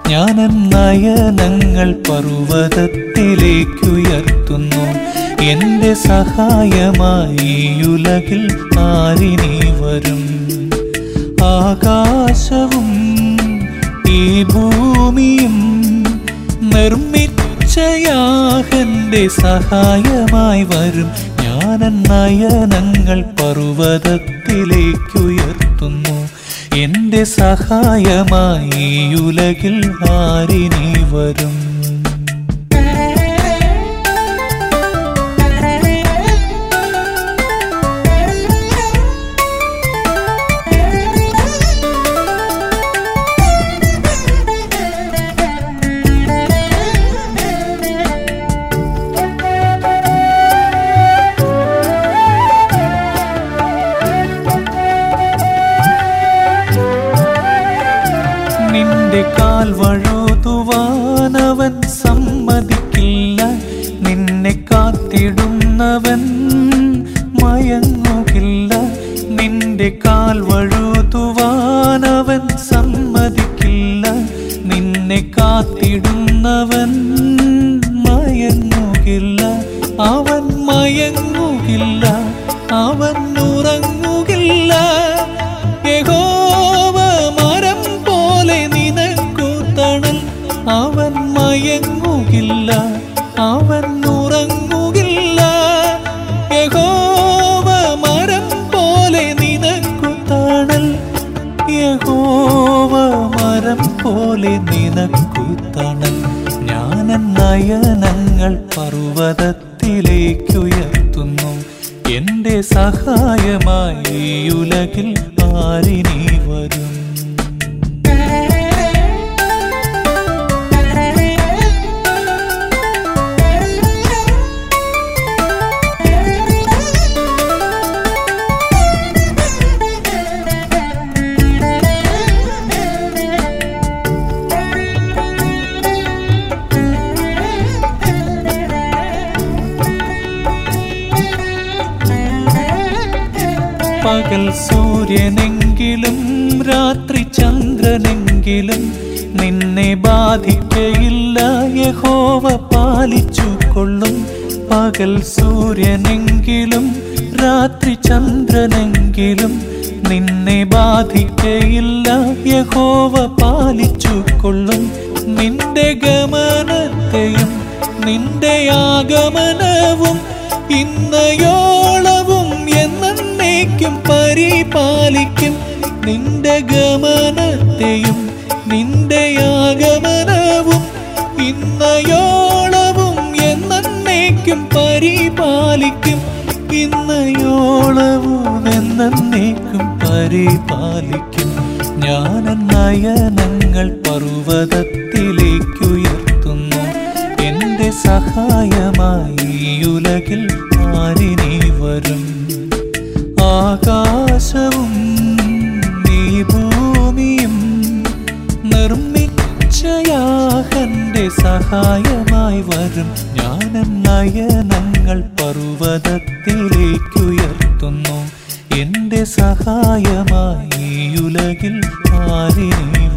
ഞാൻ നയനങ്ങൾ പർവ്വതത്തിലേക്കുയർത്തുന്നു എന്റെ സഹായമായി ഈ ഉലകിൽ ആരിനി വരും ആകാശവും ഈ ഭൂമിയും നിർമ്മിച്ചയാഹന്റെ സഹായമായി വരും ഞാൻ നയനങ്ങൾ പർവ്വതത്തിലേക്കുയർത്തുന്നു എന്റെ സഹായമായി ഈ ഉലകിൽ ആരിനി വരും നിന്റെ കാൽ വഴുതുവാനവൻ സമ്മതിക്കില്ല നിന്നെ കാത്തിടുന്നവൻ മയങ്ങുകില്ല നിന്റെ കാൽ വഴുതുവാനവൻ സമ്മതിക്കില്ല നിന്നെ കാത്തിടുന്നവൻ മയങ്ങുകില്ല അവൻ മയങ്ങുകില്ല അവൻ ഉറങ്ങുകില്ല യഹോവ മരം പോലെ നിനക്കു തണൽ അവൻ മയങ്ങുകില്ല അവൻ ഉറങ്ങുകില്ല യഹോവ മരം പോലെ നിനക്കു തണൽ യഹോവ മരം പോലെ നിനക്കു തണൽ ഞാൻ നയനങ്ങൾ പർവ്വതത്തിലേക്കുയർത്തുന്നു എന്റെ സഹായമായി ഈ ഉലകിൽ ആരിനി വരും പകൽ സൂര്യനെങ്കിലും രാത്രി ചന്ദ്രനെങ്കിലും നിന്നെ ബാധിക്കയില്ല യഹോവ പാലിച്ചു കൊള്ളും പകൽ സൂര്യനെങ്കിലും രാത്രി ചന്ദ്രനെങ്കിലും നിന്നെ ബാധിക്കയില്ല യഹോവ പാലിച്ചു കൊള്ളും നിന്റെ ഗമനത്തെയും നിന്റെ ആഗമനവും ഇന്നയോളവും എന്നേക്കും പരിപാലിക്കും നിന്റെ ഗമനത്തെയും നിന്റെ ആഗമനവും ഇന്നയോളവും എന്നേക്കും പരിപാലിക്കും ഇന്നയോളവും എന്നേക്കും പരിപാലിക്കും ഞാൻ നയനങ്ങൾ പർവ്വതത്തിലേക്കുയർത്തുന്നു എന്റെ സഹായമായി ഈ ഉലകിൽ ആരിനി വരും ആകാശവും ഈ ഭൂമിയും നിർമ്മിച്ചയാഹന്റെ സഹായമായി വരും ഞാൻ നയനങ്ങൾ പർവ്വതത്തിലേക്കുയർത്തുന്നു എന്റെ സഹായമായി ഈ ഉലകിൽ ആരിനി